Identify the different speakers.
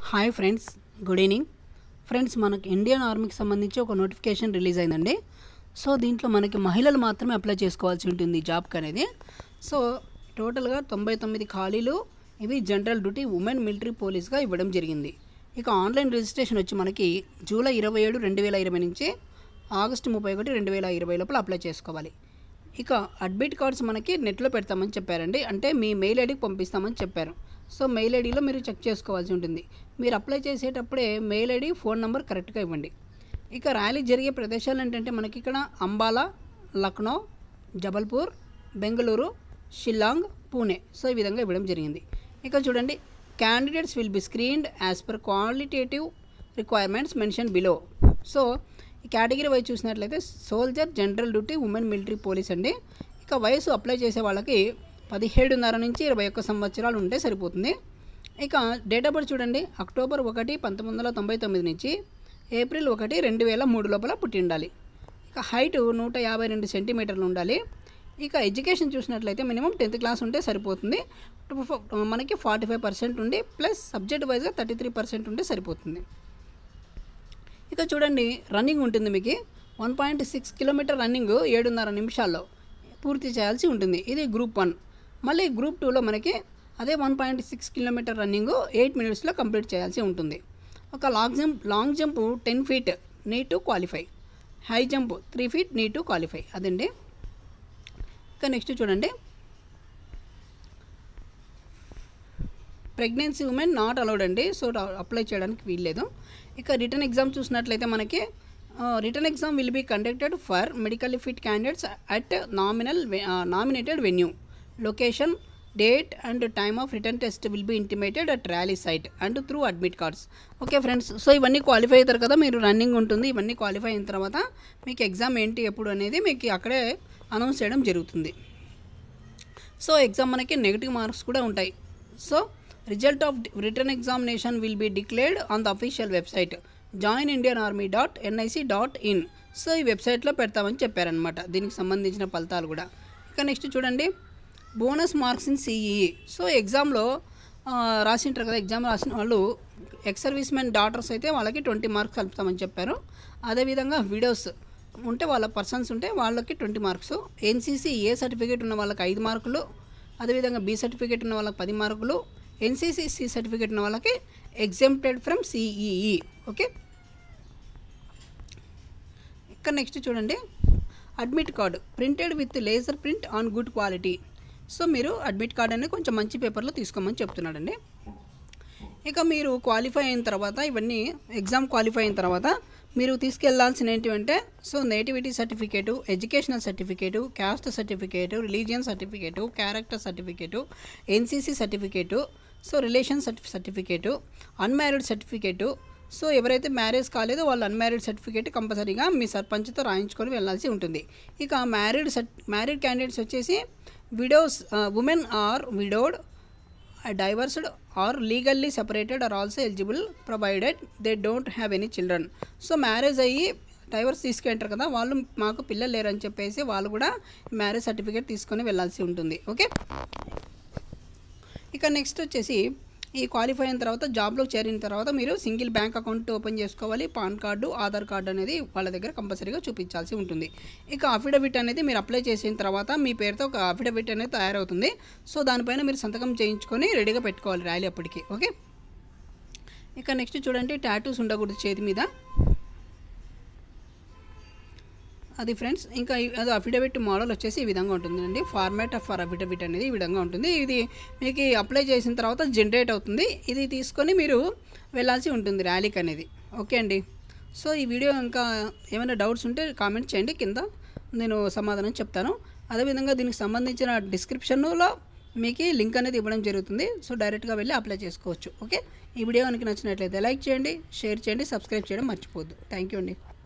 Speaker 1: hi friends good evening friends మనకి Indian ఆర్మీకి సంబంధించి ఒక నోటిఫికేషన్ రిలీజ్ అయిందండి సో దీంట్లో మనకి మహిళలు మాత్రమే అప్లై చేసుకోవాల్సి ఉంటుంది ఈ జాబ్కి అనేది సో టోటల్గా తొంభై తొమ్మిది ఖాళీలు ఇవి జనరల్ డ్యూటీ ఉమెన్ మిలిటరీ పోలీస్గా ఇవ్వడం జరిగింది ఇక ఆన్లైన్ రిజిస్ట్రేషన్ వచ్చి మనకి జూలై ఇరవై ఏడు రెండు వేల ఇరవై నుంచి ఆగస్టు ముప్పై ఒకటి రెండు వేల ఇరవై లోపల అప్లై చేసుకోవాలి ఇక అడ్మిట్ కార్డ్స్ మనకి నెట్లో పెడతామని చెప్పారండి అంటే మీ మెయిల్ ఐడికి పంపిస్తామని చెప్పారు సో మెయిల్ ఐడిలో మీరు చెక్ చేసుకోవాల్సి ఉంటుంది మీరు అప్లై చేసేటప్పుడే మెయిల్ ఐడి ఫోన్ నెంబర్ కరెక్ట్గా ఇవ్వండి ఇక ర్యాలీ జరిగే ప్రదేశాలు ఏంటంటే మనకి ఇక్కడ అంబాలా లక్నో జబల్పూర్ బెంగళూరు షిల్లాంగ్ పూణే సో ఈ విధంగా ఇవ్వడం జరిగింది ఇక చూడండి candidates will be screened as per qualitative requirements mention below so ఈ కేటగిరీ వైజ్ చూసినట్లయితే soldier general duty women military police అండి ఇక వయసు అప్లై చేసే వాళ్ళకి పదిహేడున్నర నుంచి ఇరవై ఒక్క సంవత్సరాలు ఉంటే సరిపోతుంది ఇక డేట్ ఆఫ్ బర్త్ చూడండి అక్టోబర్ ఒకటి పంతొమ్మిది వందల తొంభై తొమ్మిది నుంచి ఏప్రిల్ ఒకటి రెండు వేల మూడు లోపల పుట్టి ఉండాలి ఇక హైట్ నూట యాభై రెండు సెంటీమీటర్లు ఉండాలి ఇక ఎడ్యుకేషన్ చూసినట్లయితే మినిమం టెన్త్ క్లాస్ ఉంటే సరిపోతుంది మనకి ఫార్టీ ఫైవ్ పర్సెంట్ ఉండి ప్లస్ సబ్జెక్ట్ వైజ్గా థర్టీ త్రీ పర్సెంట్ ఉంటే సరిపోతుంది ఇక చూడండి రన్నింగ్ ఉంటుంది మీకు one point six kilometre running ఏడున్నర నిమిషాల్లో పూర్తి చేయాల్సి ఉంటుంది ఇది గ్రూప్ వన్ మళ్ళీ గ్రూప్ టూలో మనకి అదే one point six kilometre running eight మినిట్స్లో కంప్లీట్ చేయాల్సి ఉంటుంది ఒక long jump long jump ten feet need to qualify high jump three feet need to qualify అదండి ఇక నెక్స్ట్ చూడండి ప్రెగ్నెన్సీ ఉమెన్ నాట్ అలౌడ్ అండి సో అప్లై చేయడానికి వీల్లేదు ఇక రిటర్న్ ఎగ్జామ్ చూసినట్లయితే మనకి written exam will be conducted for medical fit candidates at nominal nominated venue location date and time of written test will be intimated at rally site and through admit cards okay friends so ఇవన్నీ qualify అవుతారు కదా మీరు running ఉంటుంది ఇవన్నీ qualify అయిన తర్వాత మీకు exam ఏంటి ఎప్పుడు అనేది మీకు అక్కడే అనౌన్స్ చేయడం జరుగుతుంది సో ఎగ్జామ్ మనకి నెగిటివ్ మార్క్స్ కూడా ఉంటాయి so result of written examination will be declared on the official website join Indian army dot NIC dot in so ఈ వెబ్సైట్లో పెడతామని చెప్పారనమాట దీనికి సంబంధించిన ఫలితాలు కూడా ఇక నెక్స్ట్ చూడండి bonus marks in CEE so ఎగ్జామ్లో రాసింటారు కదా ఎగ్జామ్ రాసిన వాళ్ళు ఎక్స్ సర్వీస్ మెన్ డాటర్స్ అయితే వాళ్ళకి ట్వంటీ మార్క్స్ కలుపుతామని చెప్పారు అదేవిధంగా వీడియోస్ ఉంటే వాళ్ళ పర్సన్స్ ఉంటే వాళ్ళకి twenty marks NCC A certificate ఉన్న వాళ్ళకి ఐదు మార్కులు అదేవిధంగా బి సర్టిఫికేట్ ఉన్న వాళ్ళకి పది మార్కులు ఎన్సీసీ సి సర్టిఫికేట్ ఉన్న వాళ్ళకి ఎగ్జామ్టెడ్ ఫ్రమ్ సిఈఈ ఓకే ఇక్కడ నెక్స్ట్ చూడండి admit card printed with laser print on good quality so మీరు అడ్మిట్ కార్డ్ అనేది కొంచెం మంచి పేపర్లో తీసుకోమని చెప్తున్నాడండి ఇక మీరు క్వాలిఫై అయిన తర్వాత ఇవన్నీ ఎగ్జామ్ క్వాలిఫై అయిన తర్వాత మీరు తీసుకెళ్లాల్సిన ఏంటివంటే so nativity certificate educational certificate caste certificate religion certificate character certificate NCC certificate so relation సర్టి సర్టిఫికేటు అన్మ్యారీడ్ సర్టిఫికేటు సో ఎవరైతే మ్యారేజ్ కాలేదో వాళ్ళు అన్మ్యారీడ్ సర్టిఫికేట్ కంపల్సరీగా మీ సర్పంచ్తో రాయించుకొని వెళ్ళాల్సి ఉంటుంది ఇక మ్యారీడ్ సర్ట్ మ్యారీడ్ క్యాండిడేట్స్ వచ్చేసి widows women or widowed divorced or legally separated are also eligible provided they don't have any children so marriage అయ్యి డైవర్స్ తీసుకెళ్తారు కదా వాళ్ళు మాకు పిల్లలు లేరని చెప్పేసి వాళ్ళు కూడా మ్యారేజ్ సర్టిఫికేట్ తీసుకొని వెళ్ళాల్సి ఉంటుంది ఓకే ఇక నెక్స్ట్ వచ్చేసి ఈ క్వాలిఫై అయిన తర్వాత జాబ్లో చేరిన తర్వాత మీరు సింగిల్ బ్యాంక్ అకౌంట్ ఓపెన్ చేసుకోవాలి పాన్ కార్డు ఆధార్ కార్డు అనేది వాళ్ళ దగ్గర కంపల్సరీగా చూపించాల్సి ఉంటుంది ఇక అఫిడవిట్ అనేది మీరు అప్లై చేసిన తర్వాత మీ పేరుతో ఒక అఫిడవిట్ అనేది తయారవుతుంది సో దానిపైన మీరు సంతకం చేయించుకొని రెడీగా పెట్టుకోవాలి ర్యాలీ అప్పటికి ఓకే ఇక నెక్స్ట్ చూడండి టాటూస్ ఉండకూడదు చేతి మీద అది ఫ్రెండ్స్ ఇంకా అది అఫిడవిట్ మోడల్ వచ్చేసి ఈ విధంగా ఉంటుందండి ఫార్మాట్ ఆఫ్ ఫర్ అఫిడవిట్ అనేది ఈ విధంగా ఉంటుంది ఇది మీకు అప్లై చేసిన తర్వాత జనరేట్ అవుతుంది ఇది తీసుకొని మీరు వెళ్ళాల్సి ఉంటుంది ర్యాలీకి అనేది ఓకే అండి సో ఈ వీడియో ఇంకా ఏమైనా డౌట్స్ ఉంటే కామెంట్ చేయండి కింద నేను సమాధానం చెప్తాను అదేవిధంగా దీనికి సంబంధించిన డిస్క్రిప్షన్లో మీకు లింక్ అనేది ఇవ్వడం జరుగుతుంది సో డైరెక్ట్గా వెళ్ళి అప్లై చేసుకోవచ్చు ఓకే ఈ వీడియో కనుక నచ్చినట్లయితే లైక్ చేయండి షేర్ చేయండి సబ్స్క్రైబ్ చేయడం మర్చిపోద్దు థ్యాంక్ యూ అండి